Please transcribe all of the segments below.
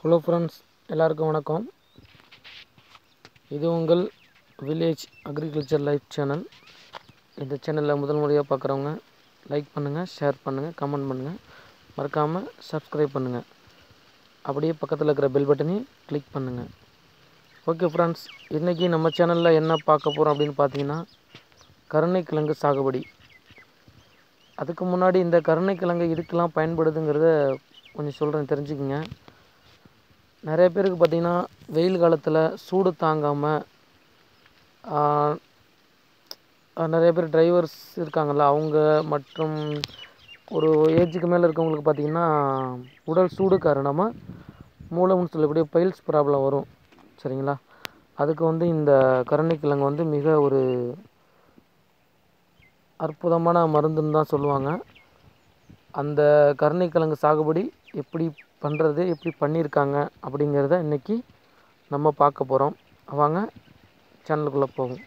hello friends எல்லாருக்கும் வணக்கம் இது உங்கள் வில்லேஜ் அக்ரிகல்ச்சர் லைஃப் சேனல் இந்த சேனலில் முதல் முறையாக பார்க்குறவங்க லைக் பண்ணுங்கள் ஷேர் பண்ணுங்கள் கமெண்ட் பண்ணுங்கள் மறக்காமல் சப்ஸ்கிரைப் பண்ணுங்கள் அப்படியே பக்கத்தில் இருக்கிற பெல் பட்டனையும் கிளிக் பண்ணுங்கள் ஓகே ஃப்ரெண்ட்ஸ் இன்றைக்கி நம்ம சேனலில் என்ன பார்க்க போகிறோம் அப்படின்னு பார்த்தீங்கன்னா கருணைக்கிழங்கு சாகுபடி அதுக்கு முன்னாடி இந்த கருணைக்கிழங்கு இதுக்கெல்லாம் பயன்படுதுங்கிறத கொஞ்சம் சொல்கிறேன் தெரிஞ்சுக்குங்க நிறைய பேருக்கு பார்த்திங்கன்னா வெயில் காலத்தில் சூடு தாங்காமல் நிறைய பேர் டிரைவர்ஸ் இருக்காங்கள்ல அவங்க மற்றும் ஒரு ஏஜுக்கு மேலே இருக்கவங்களுக்கு பார்த்திங்கன்னா உடல் சூடு காரணமாக மூலம்னு சொல்லக்கூடிய பைல்ஸ் ப்ராப்ளம் வரும் சரிங்களா அதுக்கு வந்து இந்த கருணைக்கிழங்கு வந்து மிக ஒரு அற்புதமான மருந்துன்னு தான் சொல்லுவாங்க அந்த கருணைக்கிழங்கு சாகுபடி எப்படி பண்ணுறது எப்படி பண்ணியிருக்காங்க அப்படிங்கிறத இன்றைக்கி நம்ம பார்க்க போகிறோம் வாங்க சேனலுக்குள்ளே போவோம்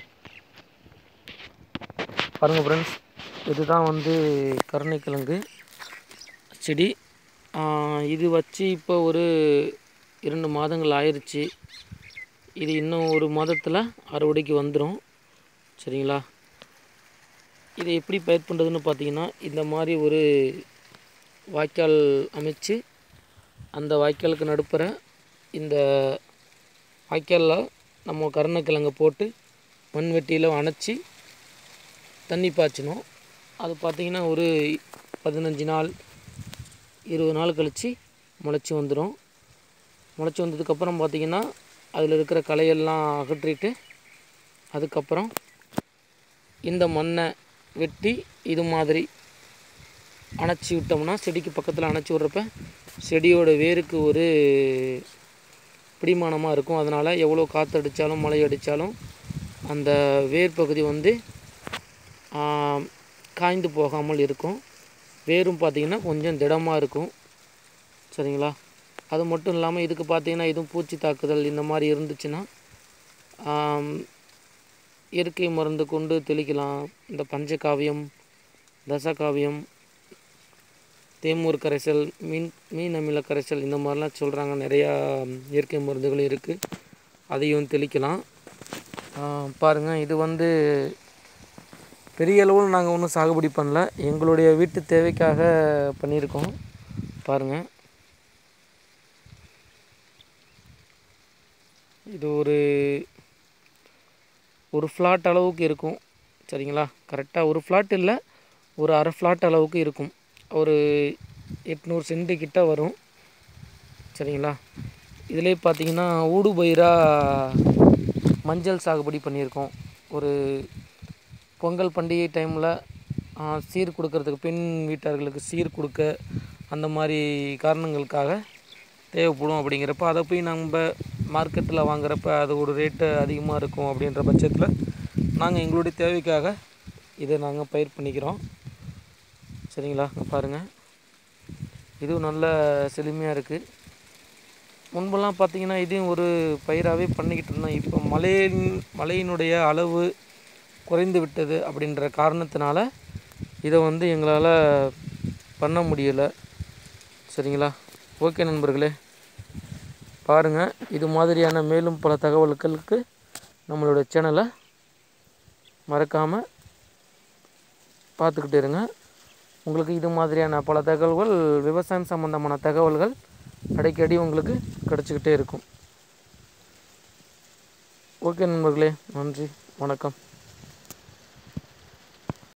பாருங்கள் ஃப்ரெண்ட்ஸ் இதுதான் வந்து கருணைக்கிழங்கு செடி இது வச்சு இப்போ ஒரு இரண்டு மாதங்கள் ஆயிடுச்சு இது இன்னும் ஒரு மாதத்தில் அறுவடைக்கு வந்துடும் சரிங்களா இதை எப்படி பயிர் பண்ணுறதுன்னு பார்த்தீங்கன்னா இந்த மாதிரி ஒரு வாய்க்கால் அமைச்சு அந்த வாய்க்காலுக்கு நடுப்புற இந்த வாய்க்காலில் நம்ம கருணக்கிழங்கை போட்டு மண்வெட்டியில் அணைச்சி தண்ணி பாய்ச்சணும் அது பார்த்திங்கன்னா ஒரு பதினஞ்சு நாள் இருபது நாள் கழித்து முளைச்சி வந்துடும் முளைச்சி வந்ததுக்கப்புறம் பார்த்திங்கன்னா அதில் இருக்கிற களையெல்லாம் அகற்றிட்டு அதுக்கப்புறம் இந்த மண்ணை வெட்டி இது மாதிரி அணைச்சி விட்டோம்னா செடிக்கு பக்கத்தில் அணைச்சி விட்றப்ப செடியோட வேருக்கு ஒரு பிடிமானமாக இருக்கும் அதனால் எவ்வளோ காற்று அடித்தாலும் மழை அடித்தாலும் அந்த வேர் பகுதி வந்து காய்ந்து போகாமல் இருக்கும் வேரும் பார்த்திங்கன்னா கொஞ்சம் திடமாக இருக்கும் சரிங்களா அது மட்டும் இல்லாமல் இதுக்கு பார்த்திங்கன்னா எதுவும் பூச்சி தாக்குதல் இந்த மாதிரி இருந்துச்சுன்னா இயற்கை மருந்து கொண்டு தெளிக்கலாம் இந்த பஞ்சகாவியம் தசகாவியம் தேமூர் கரைசல் மீன் மீன் அமில கரைசல் இந்த மாதிரிலாம் சொல்கிறாங்க நிறையா இயற்கை மருந்துகள் இருக்குது அதையும் தெளிக்கலாம் பாருங்கள் இது வந்து பெரிய அளவில் நாங்கள் ஒன்றும் சாகுபடி பண்ணல எங்களுடைய வீட்டு தேவைக்காக பண்ணியிருக்கோம் பாருங்கள் இது ஒரு ஒரு ஃப்ளாட் அளவுக்கு இருக்கும் சரிங்களா கரெக்டாக ஒரு ஃப்ளாட் இல்லை ஒரு அரை ஃப்ளாட் அளவுக்கு இருக்கும் ஒரு எட்நூறு சென்ட்டு கிட்ட வரும் சரிங்களா இதிலே பார்த்தீங்கன்னா ஊடு பயிராக மஞ்சள் சாகுபடி பண்ணியிருக்கோம் ஒரு பொங்கல் பண்டிகை டைமில் சீர் கொடுக்கறதுக்கு பெண் வீட்டார்களுக்கு சீர் கொடுக்க அந்த மாதிரி காரணங்களுக்காக தேவைப்படும் அப்படிங்கிறப்ப அதை போய் நம்ம மார்க்கெட்டில் வாங்குறப்ப அது ஒரு ரேட்டு அதிகமாக இருக்கும் அப்படின்ற பட்சத்தில் நாங்கள் எங்களுடைய தேவைக்காக இதை நாங்கள் பயிர் பண்ணிக்கிறோம் சரிங்களா பாருங்கள் இதுவும் நல்ல செழுமையாக இருக்குது முன்பெல்லாம் பார்த்திங்கன்னா இதையும் ஒரு பயிராகவே பண்ணிக்கிட்டு இருந்தோம் இப்போ மழையின் மழையினுடைய அளவு குறைந்து விட்டது அப்படின்ற காரணத்தினால இதை வந்து எங்களால் பண்ண முடியலை சரிங்களா ஓகே நண்பர்களே பாருங்கள் இது மாதிரியான மேலும் பல தகவல்களுக்கு நம்மளோட சேனலை மறக்காமல் பார்த்துக்கிட்டு இருங்க உங்களுக்கு இது மாதிரியான பல தகவல்கள் விவசாயம் சம்மந்தமான தகவல்கள் அடிக்கடி உங்களுக்கு கிடச்சிக்கிட்டே இருக்கும் ஓகே நண்பர்களே நன்றி வணக்கம்